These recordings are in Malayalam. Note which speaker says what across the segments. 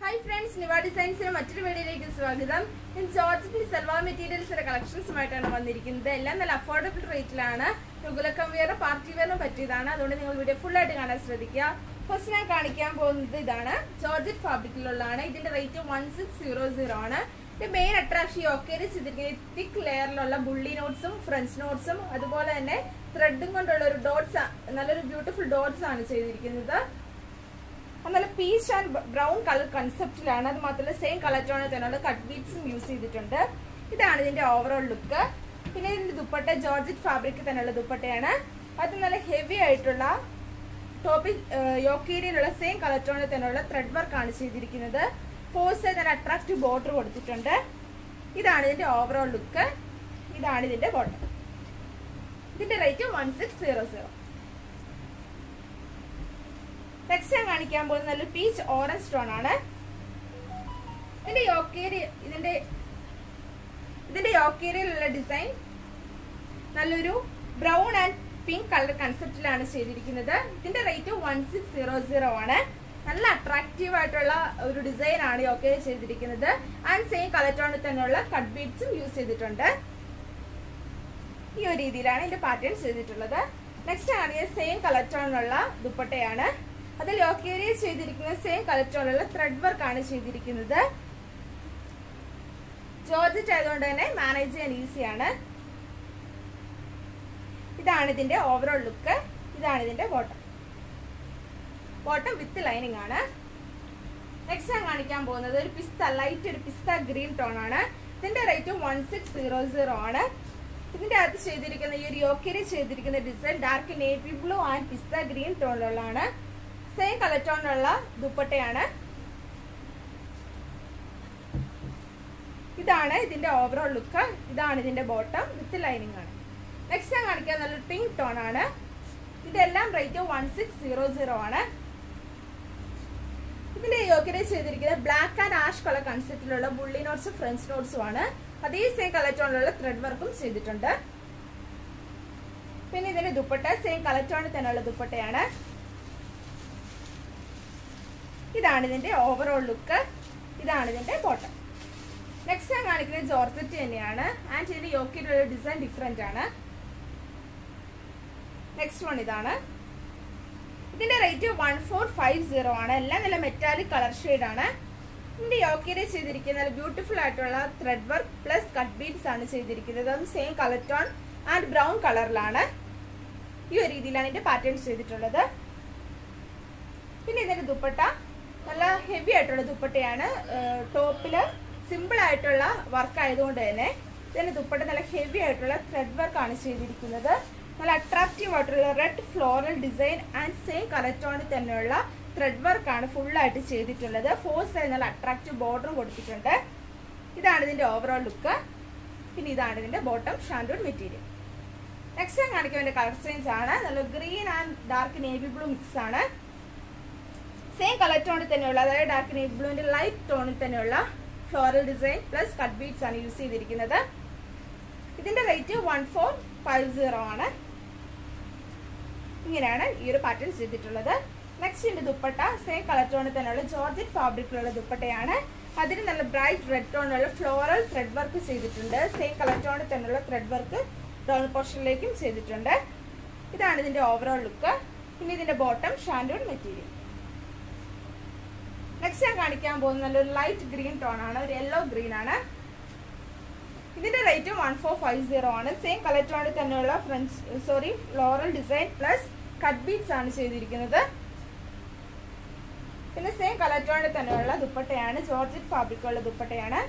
Speaker 1: ഹായ് ഫ്രണ്ട്സ് നിവ ഡിസൈൻസിന് മറ്റൊരു വീഡിയോയിലേക്ക് സ്വാഗതം ഞാൻ ജോർജറ്റിൽ സൽവാർ മെറ്റീരിയൽസിന്റെ കളക്ഷൻസുമായിട്ടാണ് വന്നിരിക്കുന്നത് എല്ലാം നല്ല അഫോർഡബിൾ റേറ്റിലാണ് രുഗുലക്കം വെയർ പാർട്ടി വെയറിനും പറ്റിയതാണ് അതുകൊണ്ട് നിങ്ങൾ വീഡിയോ ഫുൾ ആയിട്ട് കാണാൻ ശ്രദ്ധിക്കുക ഫസ്റ്റ് ഞാൻ കാണിക്കാൻ പോകുന്നത് ഇതാണ് ജോർജറ്റ് ഫാബ്രിക്കിലുള്ളതാണ് ഇതിന്റെ rate one six zero zero ആണ് ഇത് മെയിൻ അട്രാക്ഷൻ ഒക്കേരി ചെയ്തിരിക്കുന്നത് തിക്ക് ലെയറിലുള്ള ബുള്ളി നോട്ട്സും ഫ്രഞ്ച് നോട്ട്സും അതുപോലെ തന്നെ ത്രെഡും കൊണ്ടുള്ള ഒരു ഡോട്ട്സ് നല്ലൊരു ബ്യൂട്ടിഫുൾ ഡോട്ട്സ് ആണ് ചെയ്തിരിക്കുന്നത് അത് നല്ല പീച്ച് ആൻഡ് ബ്രൗൺ കളർ കൺസെപ്റ്റിലാണ് അത് മാത്രമല്ല സെയിം കളർ ടോണിൽ തന്നെയുള്ള കട്ട് ബീഡ്സും യൂസ് ചെയ്തിട്ടുണ്ട് ഇതാണ് ഇതിന്റെ ഓവറോൾ ലുക്ക് പിന്നെ ഇതിന്റെ ദുപ്പട്ട ജോർജറ്റ് ഫാബ്രിക് തന്നെയുള്ള ദുപ്പട്ടയാണ് അത് നല്ല ഹെവി ആയിട്ടുള്ള ടോപ്പിൽ യോക്കേരിയിലുള്ള സെയിം കളർ ടോണിൽ തന്നെയുള്ള ത്രെഡ് വർക്ക് ആണ് ചെയ്തിരിക്കുന്നത് ഫോർ സൈഡ് നല്ല അട്രാക്റ്റീവ് ബോർഡർ കൊടുത്തിട്ടുണ്ട് ഇതാണ് ഇതിന്റെ ഓവറോൾ ലുക്ക് ഇതാണ് ഇതിന്റെ ബോട്ടം ഇതിന്റെ rate one six zero zero next ഞാൻ കാണിക്കാൻ പോകുന്നത് നല്ലൊരു പീച്ച് ഓറഞ്ച് സ്റ്റോൺ ആണ് ഇതിന്റെ യോക്കേരി ഇതിന്റെ ഇതിന്റെ യോക്കേരിയിലുള്ള ഡിസൈൻ നല്ലൊരു ബ്രൗൺ ആൻഡ് പിങ്ക് കളർ കൺസെപ്റ്റിലാണ് ചെയ്തിരിക്കുന്നത് ഇതിന്റെ rate one six zero zero ആണ് നല്ല അട്രാക്റ്റീവ് ആയിട്ടുള്ള ഒരു ഡിസൈൻ ആണ് യോക്കേരി ചെയ്തിരിക്കുന്നത് ആൻഡ് സെയിം കളർ ടോണിൽ തന്നെയുള്ള കട്ട് ബീഡ്സും യൂസ് ചെയ്തിട്ടുണ്ട് ഈ ഒരു രീതിയിലാണ് ഇതിന്റെ പാറ്റേൺ ചെയ്തിട്ടുള്ളത് നെക്സ്റ്റ് ആണ് സെയിം കളർ ടോണിലുള്ള ദുപ്പട്ടയാണ് അതിൽ യോക്കേരിയ ചെയ്തിരിക്കുന്ന സെയിം കളർ ടോണിലുള്ള ത്രെഡ് വർക്ക് ആണ് ചെയ്തിരിക്കുന്നത് ജോർജറ്റ് ആയതുകൊണ്ട് തന്നെ മാനേജ് ചെയ്യാൻ ഈസിയാണ് ഇതാണ് ഇതിന്റെ ഓവറോൾ ലുക്ക് ഇതാണ് ഇതിന്റെ ബോട്ടം ബോട്ടം വിത്ത് ലൈനിങ് ആണ് നെക്സ്റ്റ് ഞാൻ കാണിക്കാൻ പോകുന്നത് ഒരു പിസ്ത ലൈറ്റ് ഒരു പിസ്ത ഗ്രീൻ ടോൺ ആണ് ഇതിന്റെ rate one six zero zero ആണ് ഇതിന്റെ അകത്ത് ചെയ്തിരിക്കുന്ന ഈ ഒരു യോക്കേരി ചെയ്തിരിക്കുന്ന design dark navy blue and pista green ടോണിലുള്ളതാണ് സെയിം കളർ ടോണിലുള്ള ദുപ്പട്ടയാണ് ഇതാണ് ഇതിന്റെ ഓവറോൾ ലുക്ക് ഇതാണ് ഇതിന്റെ ബോട്ടം വിത്ത് ലൈനിങ് ആണ് നെക്സ്റ്റ് ഞാൻ കാണിക്കാൻ നല്ലൊരു പിങ്ക് ടോൺ ആണ് ഇതെല്ലാം rate one six zero zero ആണ് ഇതിന്റെ യോഗ്യത ചെയ്തിരിക്കുന്നത് ബ്ലാക്ക് ആൻഡ് ആഷ് കളർ കൺസെപ്റ്റിലുള്ള ബുള്ളി നോട്ട്സും ഫ്രഞ്ച് നോട്ട്സും ആണ് അതേ സെയിം കളർ ടോണിലുള്ള ത്രെഡ് വർക്കും ചെയ്തിട്ടുണ്ട് പിന്നെ ഇതിന്റെ ദുപ്പട്ട സെയിം കളർ ടോണിൽ തന്നെയുള്ള ദുപ്പട്ടയാണ് ഇതാണ് ഇതിന്റെ ഓവറോൾ ലുക്ക് ഇതാണ് ഇതിന്റെ ബോട്ടം നെക്സ്റ്റ് ഞാൻ കാണിക്കുന്നത് ജോർജറ്റ് തന്നെയാണ് ആൻഡ് ഇതിന്റെ യോക്കിലുള്ള ഡിസൈൻ ഡിഫറെന്റ് ആണ് നെക്സ്റ്റ് വൺ ഇതാണ് ഇതിന്റെ rate one four five zero ആണ് എല്ലാം നല്ല മെറ്റാലിക് കളർ ഷെയ്ഡ് ആണ് ഇതിന്റെ യോക്കിയുടെ ചെയ്തിരിക്കുന്ന ബ്യൂട്ടിഫുൾ ആയിട്ടുള്ള thread work plus cut beads ആണ് ചെയ്തിരിക്കുന്നത് അതും same colour tone and brown കളറിലാണ് ഈ ഒരു രീതിയിലാണ് ഇതിന്റെ പാറ്റേൺസ് ചെയ്തിട്ടുള്ളത് പിന്നെ ഇതിന്റെ ദുപ്പട്ട നല്ല ഹെവി ആയിട്ടുള്ള ദുപ്പട്ടയാണ് ടോപ്പില് സിമ്പിൾ ആയിട്ടുള്ള വർക്ക് ആയതുകൊണ്ട് തന്നെ ഇതിന്റെ ദുപ്പട്ട നല്ല ഹെവി ആയിട്ടുള്ള ത്രെഡ് വർക്ക് ആണ് ചെയ്തിരിക്കുന്നത് നല്ല അട്രാക്റ്റീവ് ആയിട്ടുള്ള red floral design and same colour ടോണിൽ തന്നെയുള്ള ത്രെഡ് വർക്ക് ആണ് ഫുൾ ആയിട്ട് ചെയ്തിട്ടുള്ളത് ഫോർ സൈഡ് നല്ല അട്രാക്റ്റീവ് ബോർഡറും കൊടുത്തിട്ടുണ്ട് ഇതാണ് ഇതിന്റെ ഓവറോൾ ലുക്ക് പിന്നെ ഇതാണ് ഇതിന്റെ ബോട്ടം ഷാൻഡൂൺ മെറ്റീരിയൽ നെക്സ്റ്റ് ഞാൻ കാണിക്കുന്ന കളർ ചേഞ്ച് ആണ് നല്ല green and dark navy blue mix ആണ് സെയിം കളർ ടോണിൽ തന്നെയുള്ള അതായത് ഡാർക്ക് നേവി ബ്ലൂവിന്റെ ലൈറ്റ് ടോണിൽ തന്നെയുള്ള floral design plus cut beads ആണ് യൂസ് ചെയ്തിരിക്കുന്നത് ഇതിന്റെ rate one four five zero ആണ് ഇങ്ങനെയാണ് ഈ ഒരു പാറ്റേൺ ചെയ്തിട്ടുള്ളത് നെക്സ്റ്റ് ഇതിന്റെ ദുപ്പട്ട സെയിം കളർ ടോണിൽ തന്നെയുള്ള ജോർജറ്റ് ഫാബ്രിക്കിലുള്ള ദുപ്പട്ടയാണ് അതിന് നല്ല ബ്രൈറ്റ് റെഡ് ടോണിലുള്ള ഫ്ലോറൽ ത്രെഡ് വർക്ക് ചെയ്തിട്ടുണ്ട് സെയിം കളർ ടോണിൽ തന്നെയുള്ള ത്രെഡ് വർക്ക് ഡോൺ പോർഷനിലേക്കും ചെയ്തിട്ടുണ്ട് ഇതാണ് ഇതിന്റെ ഓവറോൾ ലുക്ക് പിന്നെ ഇതിന്റെ ബോട്ടം ഷാൻഡൂൺ മെറ്റീരിയൽ നെക്സ്റ്റ് ഞാൻ കാണിക്കാൻ പോകുന്ന നല്ലൊരു ലൈറ്റ് ഗ്രീൻ ടോൺ ആണ് ഒരു യെല്ലോ ഗ്രീൻ ആണ് ഇതിന്റെ rate one four five zero ആണ് സെയിം കളർ ടോണിൽ തന്നെയുള്ള French sorry floral design plus cut beads ആണ് ചെയ്തിരിക്കുന്നത് പിന്നെ സെയിം കളർ ടോണിൽ തന്നെയുള്ള ദുപ്പട്ടയാണ് ജോർജറ്റ് ഫാബ്രിക്കുള്ള ദുപ്പട്ടയാണ്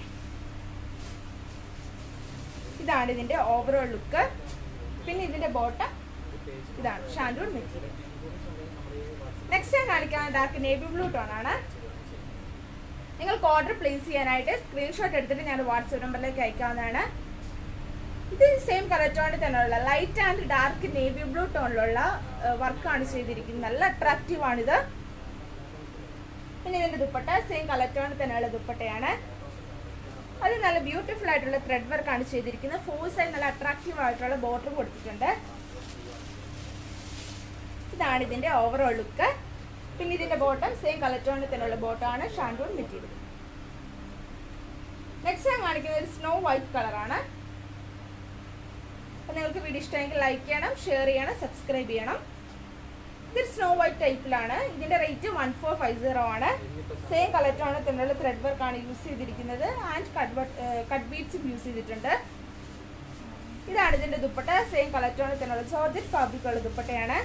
Speaker 1: ഇതാണ് ഇതിന്റെ ഓവറോൾ ലുക്ക് പിന്നെ ഇതിന്റെ ബോട്ടം ഇതാണ് ഷാൻഡൂൺ മെറ്റീരിയൽ നെക്സ്റ്റ് ഞാൻ കാണിക്കാൻ ഡാർക്ക് നേവി ബ്ലൂ ടോൺ ആണ് നിങ്ങൾക്ക് ഓർഡർ പ്ലേസ് ചെയ്യാനായിട്ട് സ്ക്രീൻഷോട്ട് എടുത്തിട്ട് ഞാൻ വാട്സപ്പ് നമ്പറിലേക്ക് അയക്കാവുന്നതാണ് ഇത് സെയിം കളർ ടോണിൽ തന്നെയുള്ള light and dark navy blue ടോണിലുള്ള വർക്കാണ് ചെയ്തിരിക്കുന്നത് നല്ല അട്രാക്റ്റീവ് ആണിത് പിന്നെ ഇതിന്റെ ദുപ്പട്ട സെയിം കളർ ടോണിൽ തന്നെയുള്ള ദുപ്പട്ടയാണ് അത് നല്ല ബ്യൂട്ടിഫുൾ ആയിട്ടുള്ള ത്രെഡ് വർക്കാണ് ചെയ്തിരിക്കുന്നത് ഫോർ സൈഡ് നല്ല അട്രാക്റ്റീവ് ആയിട്ടുള്ള ബോർഡർ കൊടുത്തിട്ടുണ്ട് ഇതാണ് ഇതിന്റെ ഓവറോൾ ലുക്ക് പിന്നെ ഇതിന്റെ ബോട്ടം സെയിം കളർ ടോണിൽ തന്നെയുള്ള ബോട്ടമാണ് ഷാൻഡൂൺ മെറ്റീരിയൽ നെക്സ്റ്റ് ഞാൻ കാണിക്കുന്നത് ഒരു സ്നോ വൈറ്റ് കളറാണ് അപ്പോൾ നിങ്ങൾക്ക് വീഡിയോ ഇഷ്ടമെങ്കിൽ ലൈക്ക് ചെയ്യണം ഷെയർ ചെയ്യണം സബ്സ്ക്രൈബ് ചെയ്യണം ഇതൊരു സ്നോ വൈറ്റ് ടൈപ്പിലാണ് ഇതിന്റെ rate one four five zero ആണ് സെയിം കളർ ടോണിൽ തന്നെയുള്ള ത്രെഡ് വർക്ക് ആണ് യൂസ് ചെയ്തിരിക്കുന്നത് ആൻഡ് കട്ട് കട്ട് ബീഡ്സും യൂസ് ചെയ്തിട്ടുണ്ട് ഇതാണ് ഇതിന്റെ ദുപ്പട്ട സെയിം കളർ ടോണിൽ തന്നെയുള്ള ജോർജറ്റ് ഫാബ്രിക് ഉള്ള ദുപ്പട്ടയാണ്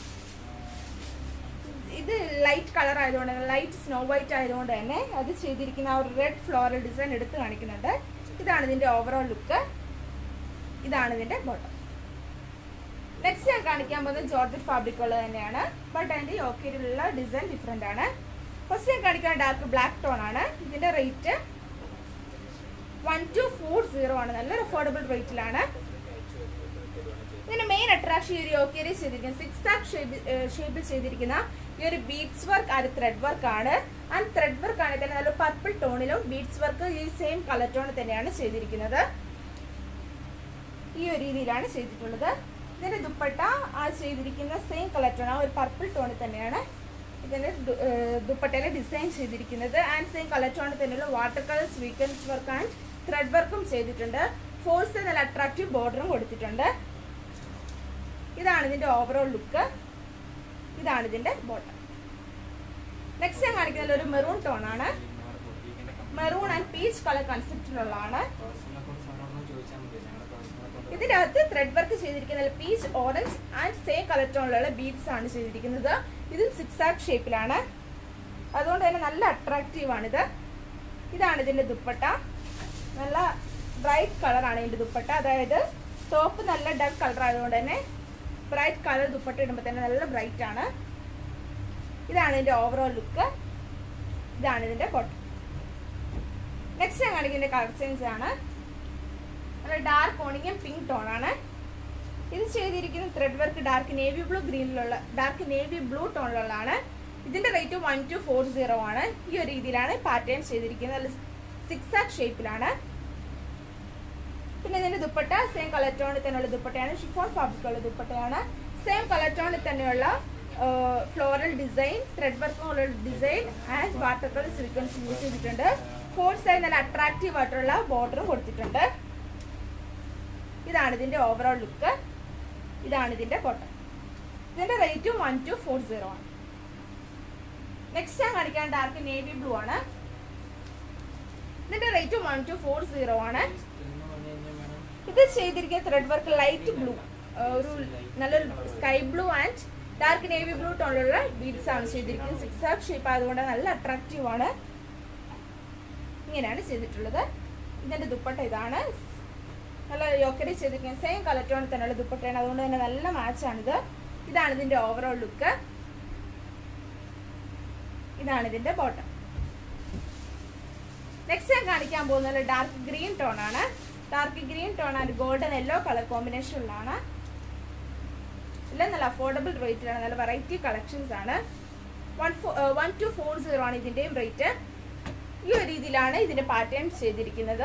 Speaker 1: ഇത് ലൈറ്റ് കളർ ആയതുകൊണ്ട് ലൈറ്റ് സ്നോ വൈറ്റ് ആയതുകൊണ്ട് തന്നെ അത് ചെയ്തിരിക്കുന്ന ആ ഒരു റെഡ് ഫ്ലോറൽ ഡിസൈൻ എടുത്ത് കാണിക്കുന്നുണ്ട് ഇതാണ് ഇതിന്റെ ഓവറോൾ ലുക്ക് ഇതാണ് ഇതിന്റെ ബോട്ടം നെക്സ്റ്റ് ഞാൻ കാണിക്കാൻ പോകുന്നത് ജോർജറ്റ് ഫാബ്രിക് ഉള്ളത് തന്നെയാണ് ബട്ട് അതിന്റെ യോക്കയിലുള്ള ഡിസൈൻ ഡിഫറെന്റ് ആണ് ഫസ്റ്റ് ഞാൻ കാണിക്കാൻ ഡാർക്ക് ബ്ലാക്ക് ടോൺ ആണ് ഇതിന്റെ rate one two four zero ആണ് നല്ലൊരു അഫോർഡബിൾ റേറ്റിലാണ് ഇതിന്റെ മെയിൻ അട്രാക്ഷൻ ഈ ഒരു യോക്കേരി ചെയ്തിരിക്കുന്ന സിക്സ് ആക്ക് ഷേപ്പിൽ ചെയ്തിരിക്കുന്ന ഈ ഒരു ബീഡ്സ് വർക്ക് അത് ത്രെഡ് വർക്ക് ആണ് ആൻഡ് ത്രെഡ് വർക്ക് ആണെങ്കിൽ തന്നെ നല്ല പർപ്പിൾ ടോണിലും ബീഡ്സ് വർക്ക് ഈ സെയിം കളർ ടോണിൽ തന്നെയാണ് ചെയ്തിരിക്കുന്നത് ഈ ഒരു രീതിയിലാണ് ചെയ്തിട്ടുള്ളത് ഇതിന്റെ ദുപ്പട്ട ആ ചെയ്തിരിക്കുന്ന സെയിം കളർ ടോൺ ആ ഒരു പർപ്പിൾ ടോണിൽ തന്നെയാണ് ഇതിന്റെ ദു- ഏർ ദുപ്പട്ടയിലെ ഡിസൈൻ ചെയ്തിരിക്കുന്നത് ആൻഡ് സെയിം കളർ ടോണിൽ തന്നെയുള്ള water colour sequins work and thread വർക്കും ചെയ്തിട്ടുണ്ട് ഫോഴ്സ് നല്ല അട്രാക്റ്റീവ് ബോർഡറും കൊടുത്തിട്ടുണ്ട് ഇതാണ് ഇതിന്റെ ഓവറോൾ ലുക്ക് ഇതാണ് ഇതിന്റെ ബോട്ടം നെക്സ്റ്റ് ഞാൻ കാണിക്കുന്നത് ഒരു മെറൂൺ ടോൺ ആണ് മെറൂൺ ആൻഡ് പീച്ച് കളർ കൺസെപ്റ്റിലുള്ളതാണ് ഇതിന്റെ അകത്ത് ത്രെഡ് വർക്ക് ചെയ്തിരിക്കുന്നത് peach orange and same colour ടോണിലുള്ള ബീഡ്സ് ആണ് ചെയ്തിരിക്കുന്നത് ഇതും സിക്സ് ആക്ക് ഷേപ്പിലാണ് അതുകൊണ്ട് തന്നെ നല്ല അട്രാക്റ്റീവ് ആണിത് ഇതാണ് ഇതിന്റെ ദുപ്പട്ട നല്ല ബ്രൈറ്റ് കളറാണ് ഇതിന്റെ ദുപ്പട്ട അതായത് ടോപ്പ് നല്ല ഡർക്ക് കളർ ആയതുകൊണ്ട് തന്നെ ബ്രൈറ്റ് കളർ ദുപ്പട്ട ഇടുമ്പോൾ തന്നെ നല്ല ബ്രൈറ്റ് ആണ് ഇതാണ് ഇതിന്റെ ഓവറോൾ ലുക്ക് ഇതാണ് ഇതിന്റെ ബോട്ടം നെക്സ്റ്റ് ഞാൻ കാണിക്കുന്ന കളർ ചേഞ്ച് ആണ് നല്ല ഡാർക്ക് ഓണിങ്ങും പിങ്ക് ടോൺ ആണ് ഇത് ചെയ്തിരിക്കുന്ന thread work dark navy blue ഗ്രീനിലുള്ള ഡാർക്ക് നേവി ബ്ലൂ ടോണിലുള്ളതാണ് ഇതിന്റെ rate one two four zero ആണ് ഈ ഒരു രീതിയിലാണ് പാറ്റേൺ ചെയ്തിരിക്കുന്നത് സിക്സ് ആക്ക് ഷേപ്പിലാണ് പിന്നെ ഇതിന്റെ ദുപ്പട്ട സെയിം കളർ ടോണിൽ തന്നെയുള്ള ദുപ്പട്ടയാണ് ഷിഫോൺ ഫാബ്രിക് ഉള്ള ദുപ്പട്ടയാണ് സെയിം കളർ ടോണിൽ തന്നെയുള്ള ഫ്ലോറൽ ഡിസൈൻ ത്രെഡ് വർക്കുള്ള design and water colour silicones use ചെയ്തിട്ടുണ്ട് ഫോർ സൈഡ് നല്ല അട്രാക്റ്റീവ് ആയിട്ടുള്ള ബോർഡറും കൊടുത്തിട്ടുണ്ട് ഇതാണ് ഇതിന്റെ ഓവറോൾ ലുക്ക് ഇതാണ് ഇതിന്റെ ബോട്ടം ഇതിന്റെ റേറ്റും വൺ ടു ഫോർ സീറോ ആണ് നെക്സ്റ്റ് ഞാൻ കാണിക്കാൻ ഡാർക്ക് നേവി ബ്ലൂ ആണ് ഇതിന്റെ rate one two four zero ആണ് ഇത് ചെയ്തിരിക്കുന്ന ത്രെഡ് വർക്ക് ലൈറ്റ് ബ്ലൂ ഒരു നല്ലൊരു sky blue and dark navy blue ടോണിലുള്ള ബീഡ്സ് ആണ് ചെയ്തിരിക്കുന്നത് സിക്സ് ആക്ക് ഷേപ്പ് ആയതുകൊണ്ട് നല്ല അട്രാക്റ്റീവ് ആണ് ഇങ്ങനെയാണ് ചെയ്തിട്ടുള്ളത് ഇതിന്റെ ദുപ്പട്ട ഇതാണ് നല്ല യോക്കറി ചെയ്തിരിക്കുന്നത് സെയിം കളർ ടോണിൽ തന്നെയുള്ള ദുപ്പട്ടയാണ് അതുകൊണ്ട് തന്നെ നല്ല മാച്ചാണിത് ഇതാണ് ഇതിന്റെ ഓവറോൾ ലുക്ക് ഇതാണ് ഇതിന്റെ ബോട്ടം നെക്സ്റ്റ് ഞാൻ കാണിക്കാൻ പോകുന്നത് ഡാർക്ക് ഗ്രീൻ ടോൺ ആണ് dark green tone and golden yellow colour കോമ്പിനേഷനിലാണ് എല്ലാം നല്ല അഫോർഡബിൾ റേറ്റിലാണ് നല്ല വെറൈറ്റി കളക്ഷൻസ് ആണ് one four one two four zero ആണ് ഇതിന്റെയും റേറ്റ് ഈ ഒരു രീതിയിലാണ് ഇതിന്റെ പാറ്റേൺ ചെയ്തിരിക്കുന്നത്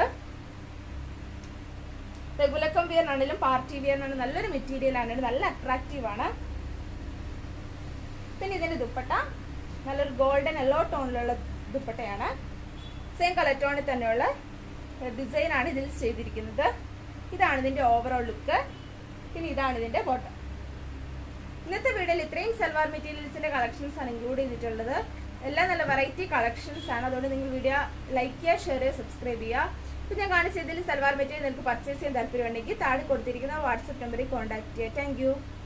Speaker 1: റെഗുലർ കം വിയറിനാണെങ്കിലും പാർട്ടി വിയറിനാണ് നല്ലൊരു മെറ്റീരിയൽ ആണ് നല്ല അട്രാക്റ്റീവ് ആണ് പിന്നെ ഇതിന്റെ ദുപ്പട്ട നല്ലൊരു ഗോൾഡൻ യെല്ലോ ടോണിലുള്ള ദുപ്പട്ടയാണ് സെയിം കളർ ടോണിൽ തന്നെയുള്ള ഡിസൈൻ ആണ് ഇതിൽ ചെയ്തിരിക്കുന്നത് ഇതാണ് ഇതിന്റെ ഓവറോൾ ലുക്ക് പിന്നെ ഇതാണ് ഇതിന്റെ ബോട്ടം ഇന്നത്തെ വീഡിയോയിൽ ഇത്രയും സൽവാർ മെറ്റീരിയൽസിന്റെ കളക്ഷൻസ് ആണ് ഇൻക്ലൂഡ് ചെയ്തിട്ടുള്ളത് എല്ലാം നല്ല വെറൈറ്റി കളക്ഷൻസ് ആണ് അതുകൊണ്ട് നിങ്ങൾ വീഡിയോ ലൈക്ക് ചെയ്യുക ഷെയർ ചെയ്യുക സബ്സ്ക്രൈബ് ചെയ്യുക ഇപ്പം ഞാൻ കാണിച്ച ഇതിൽ സൽവാർ മെറ്റീരിയൽ നിങ്ങൾക്ക് പർച്ചേസ് ചെയ്യാൻ താല്പര്യമുണ്ടെങ്കിൽ താഴെ കൊടുത്തിരിക്കുന്ന വാട്സപ്പ് നമ്പറിൽ കോൺടാക്ട് ചെയ്യുക താങ്ക്